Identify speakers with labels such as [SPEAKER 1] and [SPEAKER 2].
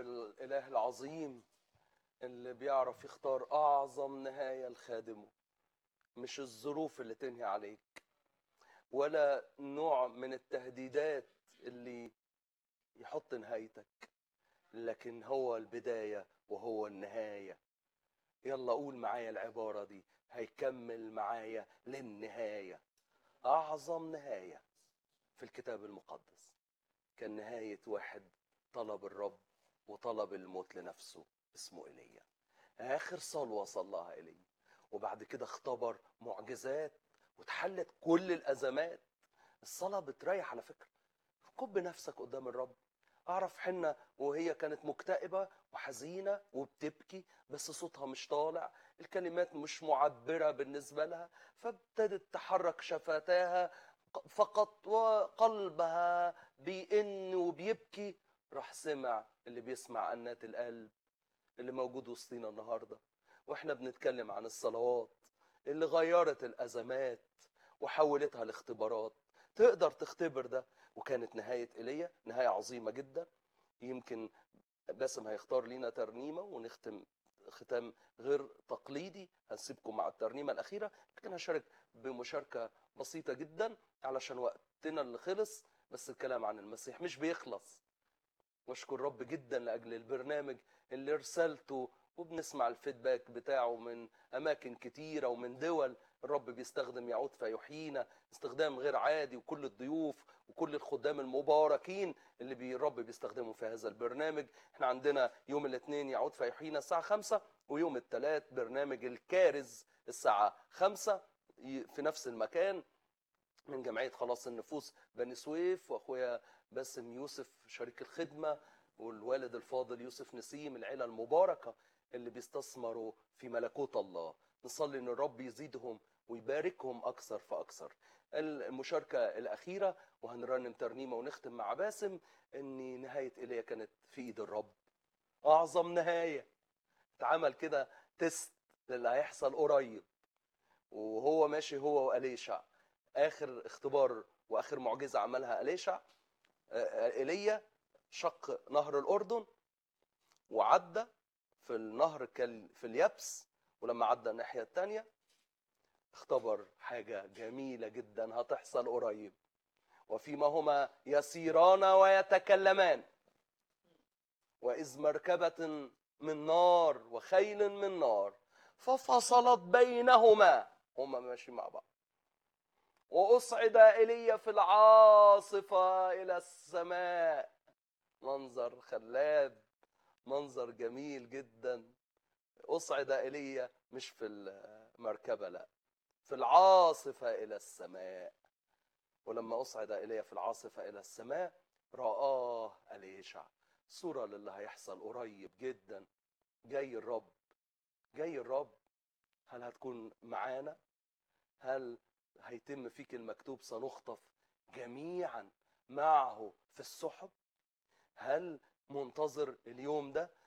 [SPEAKER 1] الإله العظيم اللي بيعرف يختار أعظم نهاية لخادمه مش الظروف اللي تنهي عليك ولا نوع من التهديدات اللي يحط نهايتك لكن هو البداية وهو النهاية يلا قول معايا العبارة دي هيكمل معايا للنهاية أعظم نهاية في الكتاب المقدس كان نهاية واحد طلب الرب وطلب الموت لنفسه اسمه ايليا اخر صلوه صلاها ايليا وبعد كده اختبر معجزات واتحلت كل الازمات الصلاه بتريح على فكره كب نفسك قدام الرب اعرف حنه وهي كانت مكتئبه وحزينه وبتبكي بس صوتها مش طالع الكلمات مش معبره بالنسبه لها فابتدت تحرك شفتاها فقط وقلبها بيئن وبيبكي راح سمع اللي بيسمع أنات القلب اللي موجود وسطينا النهارده واحنا بنتكلم عن الصلوات اللي غيرت الأزمات وحولتها لاختبارات تقدر تختبر ده وكانت نهاية إيليا نهاية عظيمة جدا يمكن باسم هيختار لينا ترنيمة ونختم ختام غير تقليدي هنسيبكم مع الترنيمة الأخيرة لكن هشارك بمشاركة بسيطة جدا علشان وقتنا اللي خلص بس الكلام عن المسيح مش بيخلص واشكر رب جدا لاجل البرنامج اللي رسالته وبنسمع الفيدباك بتاعه من اماكن كتيره ومن دول الرب بيستخدم يعود فيحيينا استخدام غير عادي وكل الضيوف وكل الخدام المباركين اللي بي الرب بيستخدموا في هذا البرنامج احنا عندنا يوم الاثنين يعود فيحيينا الساعه 5 ويوم الثلاث برنامج الكارز الساعه 5 في نفس المكان من جمعيه خلاص النفوس بني سويف واخويا باسم يوسف شريك الخدمه والوالد الفاضل يوسف نسيم العيله المباركه اللي بيستثمروا في ملكوت الله نصلي ان الرب يزيدهم ويباركهم اكثر فاكثر المشاركه الاخيره وهنرنم ترنيمه ونختم مع باسم ان نهايه ايليا كانت في ايد الرب اعظم نهايه اتعمل كده تيست للي هيحصل قريب وهو ماشي هو واليشع اخر اختبار واخر معجزه عملها اليشع ايليا شق نهر الاردن وعدى في النهر في اليبس ولما عدى الناحيه الثانيه اختبر حاجه جميله جدا هتحصل قريب وفيما هما يسيران ويتكلمان واذ مركبه من نار وخيل من نار ففصلت بينهما هما ماشيين مع بعض واصعد ايليا في العاصفه الى السماء منظر خلاب منظر جميل جدا اصعد ايليا مش في المركبه لا في العاصفه الى السماء ولما اصعد ايليا في العاصفه الى السماء رآه اليشع صوره للي هيحصل قريب جدا جاي الرب جاي الرب هل هتكون معانا هل هيتم فيك المكتوب سنخطف جميعا معه في السحب هل منتظر اليوم ده